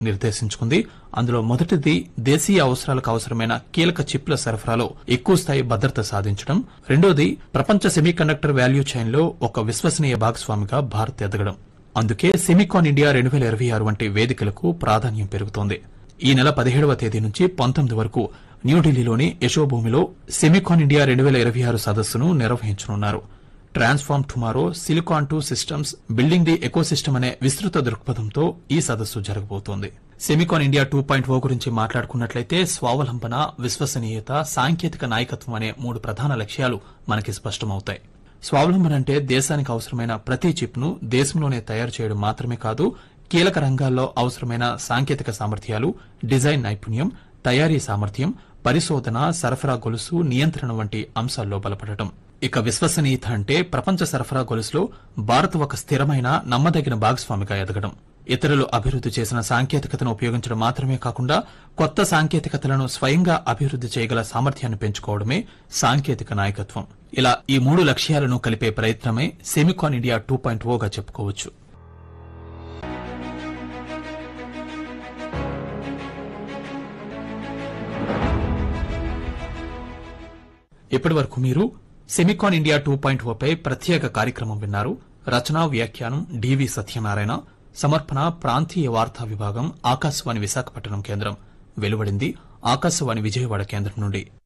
నిర్దేశించుకుంది అందులో మొదటిది దేశీయ అవసరాలకు అవసరమైన కీలక చిప్ల సరఫరాలో ఎక్కువ స్థాయి భద్రత సాధించడం రెండోది ప్రపంచ సెమీకండక్టర్ వాల్యూ చైన్ లో ఒక విశ్వసనీయ భాగస్వామిగా భారత్ ఎదగడం అందుకే సెమికాన్ ఇండియా రెండు వేల ఇరవై ఆరు వంటి వేదికలకు ప్రాధాన్యం పెరుగుతోంది ఈ నెల పదిహేడవ తేదీ నుంచి పంతొమ్మిది వరకు న్యూఢిల్లీలోని యశోభూమిలో సెమికాన్ ఇండియా రెండు వేల ఇరవై ఆరు సదస్సును నిర్వహించనున్నారు transform tomorrow silicon to systems building the ecosystem అనే విస్తృత దృక్పథంతో ఈ సదస్సు జరగబోతోంది Semicon India two point O గురించి మాట్లాడుకున్నట్లయితే స్వావలంబన విశ్వసనీయత సాంకేతిక నాయకత్వం అనే మూడు ప్రధాన లక్ష్యాలు మనకి స్పష్టమవుతాయి స్వావలంబన అంటే దేశానికి అవసరమైన ప్రతి చిప్ ను దేశంలోనే తయారు చేయడం మాత్రమే కాదు కీలక రంగాల్లో అవసరమైన సాంకేతిక సామర్థ్యాలు డిజైన్ నైపుణ్యం తయారీ సామర్థ్యం పరిశోధన సరఫరా గొలుసు నియంత్రణ వంటి అంశాల్లో బలపడటం ఇక విశ్వసనీయత అంటే ప్రపంచ సరఫరా గొలుసులో భారత్ ఒక స్థిరమైన నమ్మదగిన భాగస్వామిగా ఎదగడం ఇతరులు అభివృద్ది చేసిన సాంకేతికతను ఉపయోగించడం మాత్రమే కాకుండా కొత్త సాంకేతికతలను స్వయంగా అభివృద్ది చేయగల సామర్థ్యాన్ని పెంచుకోవడమే సాంకేతిక నాయకత్వం ఇలా ఈ మూడు లక్ష్యాలను కలిపే ప్రయత్నమే సెమికాన్ ఇండియా టూ పాయింట్ ఓగా చెప్పుకోవచ్చు ఇప్పటి వరకు మీరు సెమికాన్ ఇండియా టూ పాయింట్ ఓపై ప్రత్యేక కార్యక్రమం విన్నారు రచనా వ్యాఖ్యానం డివి సత్యనారాయణ సమర్పణ ప్రాంతీయ వార్తా విభాగం ఆకాశవాణి విశాఖపట్నం కేంద్రం వెలువడింది ఆకాశవాణి విజయవాడ కేంద్రం నుండి